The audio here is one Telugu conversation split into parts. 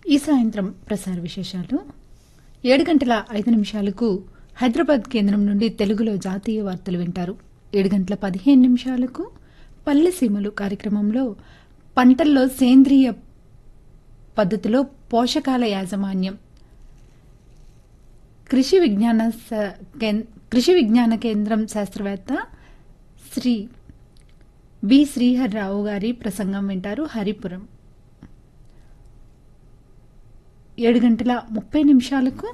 ఈ సాయంత్రం ప్రసార విశేషాలు ఏడు గంటల ఐదు నిమిషాలకు హైదరాబాద్ కేంద్రం నుండి తెలుగులో జాతీయ వార్తలు వింటారు ఏడు గంటల పదిహేను నిమిషాలకు పల్లె సీమలు కార్యక్రమంలో పంటల్లో సేంద్రియ పద్ధతిలో పోషకాల యాజమాన్యం కృషి విజ్ఞాన స- కేన్- కృషి విజ్ఞాన కేంద్రం శాస్త్రవేత్త శ్రీ బి శ్రీహర్రావు గారి ప్రసంగం వింటారు హరిపురం ఏడు గంటల ముప్పై నిమిషాలకు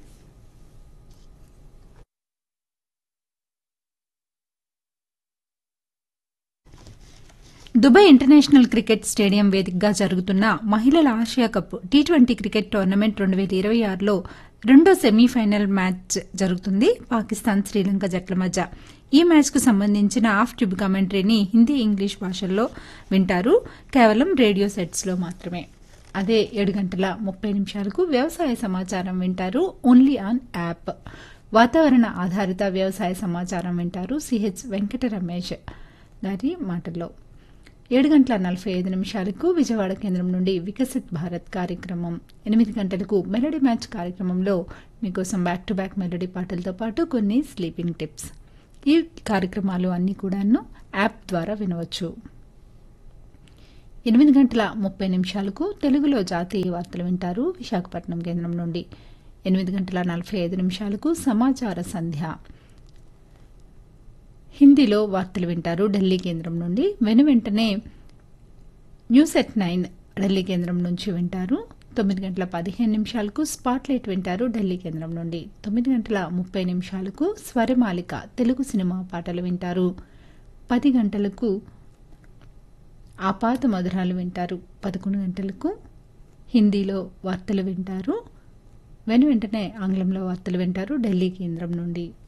దుబాయ్ ఇంటర్నేషనల్ క్రికెట్ స్టేడియం వేదికగా జరుగుతున్న మహిళల Asia cup T twenty cricket tournament రెండు వేల ఇరవై ఆరులో రెండో సెమీఫైనల్ మ్యాచ్ జరుగుతుంది పాకిస్తాన్ శ్రీలంక జట్ల మధ్య ఈ మ్యాచ్కు సంబంధించిన ఆఫ్ ట్యూబ్ కమెంటరీని హిందీ ఇంగ్లీష్ భాషల్లో వింటారు కేవలం రేడియో సెట్స్లో మాత్రమే అదే ఏడు గంటల ముప్పై నిమిషాలకు వ్యవసాయ సమాచారం వింటారు ఓన్లీ ఆన్ యాప్ వాతావరణ ఆధారిత వ్యవసాయ సమాచారం వింటారు సిహెచ్ వెంకట రమేష్ గారి మాటల్లో ఏడు గంటల నలభై ఐదు నిమిషాలకు విజయవాడ కేంద్రం నుండి వికసిత్ భారత్ కార్యక్రమం ఎనిమిది గంటలకు మెలడీ మ్యాచ్ కార్యక్రమంలో మీకోసం బ్యాక్ టు బ్యాక్ మెలడీ పాటలతో పాటు కొన్ని స్లీపింగ్ టిప్స్ ఈ కార్యక్రమాలు అన్నీ కూడాను యాప్ ద్వారా వినవచ్చు ఎనిమిది గంటల ముప్పై నిమిషాలకు తెలుగులో జాతీయ వార్తలు వింటారు విశాఖపట్నం కేంద్రం నుండి ఎనిమిది గంటల నలభై ఐదు నిమిషాలకు సమాచార సంధ్య హిందీలో వార్తలు వింటారు ఢిల్లీ కేంద్రం నుండి వెను వెంటనే న్యూస్ ఎట్ నైన్ ఢిల్లీ కేంద్రం నుంచి వింటారు తొమ్మిది గంటల పదిహేను నిమిషాలకు స్పాట్లైట్ వింటారు ఢిల్లీ కేంద్రం నుండి తొమ్మిది గంటల ముప్పై నిమిషాలకు స్వరమాలిక తెలుగు సినిమా పాటలు వింటారు పది గంటలకు ఆపాత మధురాలు వింటారు పదకొండు గంటలకు హిందీలో వార్తలు వింటారు వెను వెంటనే ఆంగ్లంలో వార్తలు వింటారు ఢిల్లీ కేంద్రం నుండి